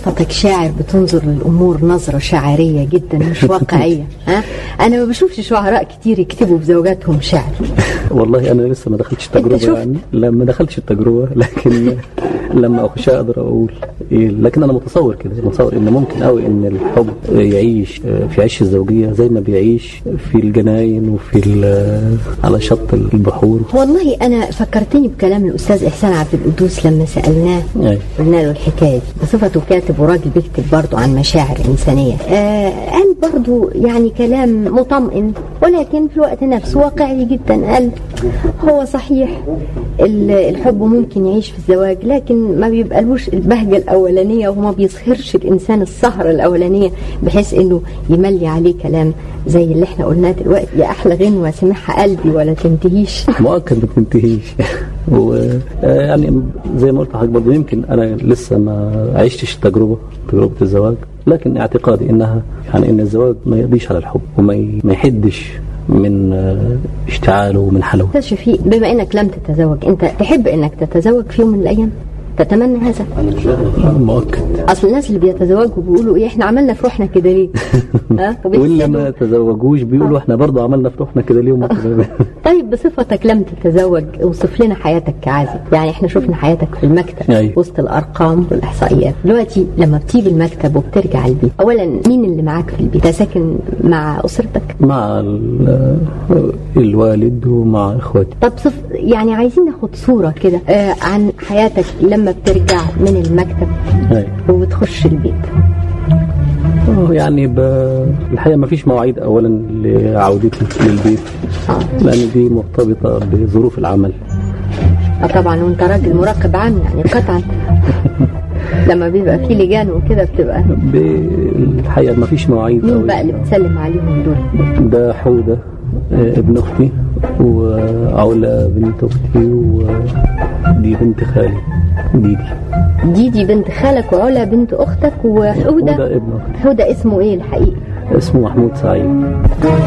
بصفتك شاعر بتنظر للامور نظره شاعريه جدا مش واقعيه ها انا ما بشوفش شعراء كتير يكتبوا بزوجاتهم شعر والله انا لسه ما دخلتش التجربه شفت؟ يعني لا ما دخلتش التجربه لكن لما اخشها اقدر اقول إيه، لكن انا متصور كده متصور ان ممكن قوي ان الحب يعيش في عش الزوجيه زي ما بيعيش في الجناين وفي ال- على شط البحور والله انا فكرتني بكلام الاستاذ احسان عبد القدوس لما سالناه أي. قلنا له الحكايه دي بصفته كاتب وراجل بيكتب برضه عن مشاعر انسانيه آه قال برضه يعني كلام مطمئن ولكن في الوقت نفسه واقعي جدا قال هو صحيح ال- الحب ممكن يعيش في الزواج لكن ما بيبقالوش البهجه الاولانيه وما بيظهرش الانسان السهره الاولانيه بحيث انه يملي عليه كلام زي اللي احنا قلناه دلوقتي يا احلى غنوه سمعها قلبي ولا تنتهيش مؤكد ما بتنتهيش و آه، يعني زي ما قلت لحضرتك برضه يمكن انا لسه ما عشتش التجربه تجربه الزواج لكن اعتقادي انها يعني ان الزواج ما يقضيش على الحب وما ي- ما يحدش من آه، اشتعاله ومن حلاوته استاذ شفيق بما انك لم تتزوج انت تحب انك تتزوج في يوم من الايام تتمنى هذا مؤكد اصل الناس اللي بيتزوجوا بيقولوا ايه احنا عملنا في روحنا كده ليه ها واللي ما وبيحسدوا. تزوجوش بيقولوا احنا برضه عملنا في روحنا كده ليه وما تزوجناش؟ طيب بصفتك لم تتزوج اوصف لنا حياتك كعازب يعني احنا شفنا حياتك في المكتب أيوة. وسط الارقام والاحصائيات دلوقتي لما بتسيب المكتب وبترجع البيت اولا مين اللي معاك في البيت انت ساكن مع اسرتك مع ال- الوالد ومع اخواتي طب صف يعني عايزين ناخد صورة كده آه عن حياتك لما بترجع من المكتب أيوة. وبتخش البيت يعني ب... الحقيقه ما فيش مواعيد اولا لعودتي للبيت اه لان دي مرتبطه بظروف العمل آه طبعا وانت راجل مراقب عنه يعني قطعا لما بيبقى في لجان وكده بتبقى بالحقيقه ما فيش مواعيد مين أوي. بقى اللي بتسلم عليهم دول ده حوده آه، ابن اختي وعلا بنت اختي ودي بنت خالي ديدي ديدي بنت خالك وعلا بنت اختك وحودة وده ابن اختي حودة اسمه ايه الحقيقي اسمه محمود سعيد